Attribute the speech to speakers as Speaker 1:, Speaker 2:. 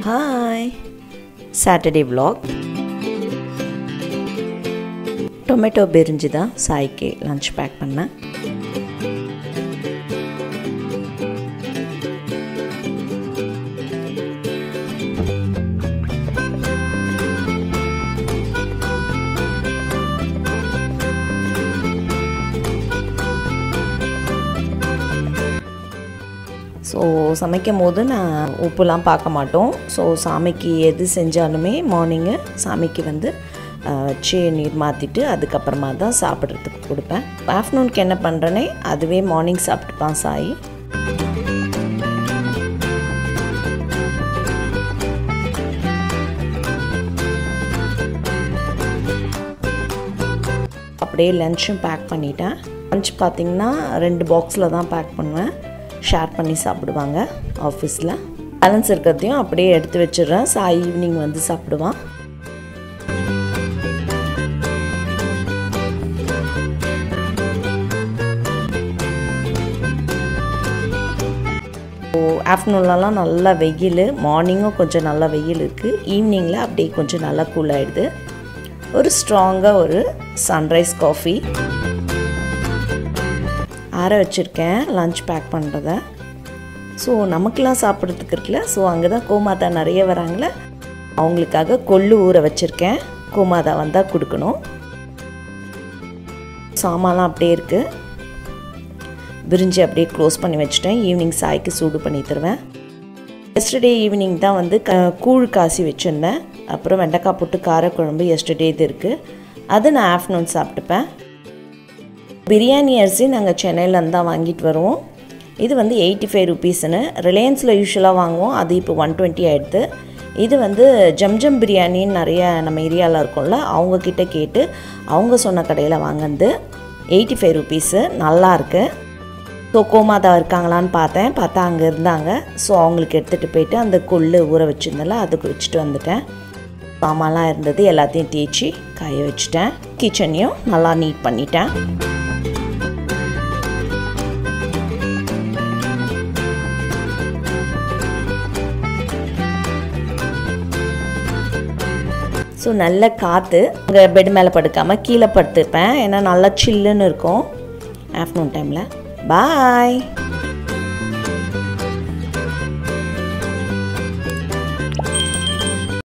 Speaker 1: hi Saturday vlog tomato பிரிஞ்சு தான் சாய்க்கு லஞ்ச் பேக் பண்ணேன் ஸோ சமைக்கும் போது நான் உப்புலாம் பார்க்க மாட்டோம் ஸோ சாமிக்கு எது செஞ்சாலுமே மார்னிங்கு சாமிக்கு வந்து அஹ், வச்சு நீர் மாற்றிட்டு அதுக்கப்புறமா தான் சாப்பிட்றதுக்கு கொடுப்பேன் ஆஃப்டர்நூனுக்கு என்ன பண்ணுறேனே அதுவே மார்னிங் சாப்பிட்டுப்பான் சாய் அப்படியே லன்ச்சும் பேக் பண்ணிட்டேன் லன்ச் பார்த்திங்கன்னா ரெண்டு பாக்ஸில் தான் பேக் பண்ணுவேன் ஷேர் பண்ணி சாப்பிடுவாங்க ஆஃபீஸில் பேலன்ஸ் இருக்கிறதையும் அப்படியே எடுத்து வச்சிடுறேன் சாய் ஈவினிங் வந்து சாப்பிடுவான் ஸோ ஆஃப்டர்நூன்லலாம் நல்லா வெயில் மார்னிங்கும் கொஞ்சம் நல்லா வெயில் இருக்குது ஈவினிங்கில் அப்படியே கொஞ்சம் நல்லா கூல் ஆகிடுது ஒரு ஸ்ட்ராங்காக ஒரு சன்ரைஸ் காஃபி ஆற வச்சுருக்கேன் லஞ்ச் பேக் பண்ணுறத ஸோ நமக்கெலாம் சாப்பிட்றதுக்கு இருக்குல்ல ஸோ அங்கே தான் கோமாதா நிறைய வராங்களே அவங்களுக்காக கொள்ளு ஊற வச்சுருக்கேன் கோமாதா வந்தால் கொடுக்கணும் சாமான்லாம் அப்படியே இருக்குது விரிஞ்சு அப்படியே க்ளோஸ் பண்ணி வச்சுட்டேன் ஈவினிங் சாய்க்கு சூடு பண்ணி தருவேன் எஸ்டர்டே ஈவினிங் தான் வந்து க கூழ் காசி வச்சுருந்தேன் அப்புறம் வெண்டைக்காய் போட்டு காரக்குழம்பு எஸ்டர்டே இது இருக்குது அது நான் ஆஃப்டர்நூன் சாப்பிட்டுப்பேன் பிரியாணி அரிசி நாங்கள் சென்னையிலேருந்து தான் வாங்கிட்டு வருவோம் இது வந்து எயிட்டி ஃபைவ் ருபீஸ்னு ரிலையன்ஸில் யூஸ்வலாக வாங்குவோம் அது இப்போ ஒன் டுவெண்ட்டி ஆகிடுது இது வந்து ஜம்ஜம் பிரியாணின்னு நிறைய நம்ம ஏரியாவில் இருக்கும்ல அவங்கக்கிட்ட கேட்டு அவங்க சொன்ன கடையில் வாங்கினது எயிட்டி ஃபைவ் ருபீஸு நல்லாயிருக்கு ஸோ கோமாதா இருக்காங்களான்னு பார்த்தேன் பார்த்தா அங்கே இருந்தாங்க ஸோ அவங்களுக்கு எடுத்துகிட்டு போயிட்டு அந்த கொள்ளு ஊற வச்சுருந்தல அதுக்கு வச்சுட்டு வந்துட்டேன் சாமான்லாம் இருந்தது எல்லாத்தையும் தேய்ச்சி காய வச்சுட்டேன் கிச்சனையும் நல்லா நீட் பண்ணிட்டேன் ஸோ நல்ல காற்று அங்கே பெட் மேலே படுக்காமல் கீழே படுத்துப்பேன் ஏன்னா நல்லா சில்லுன்னு இருக்கும் ஆஃப்டர்நூன் டைமில் பாய்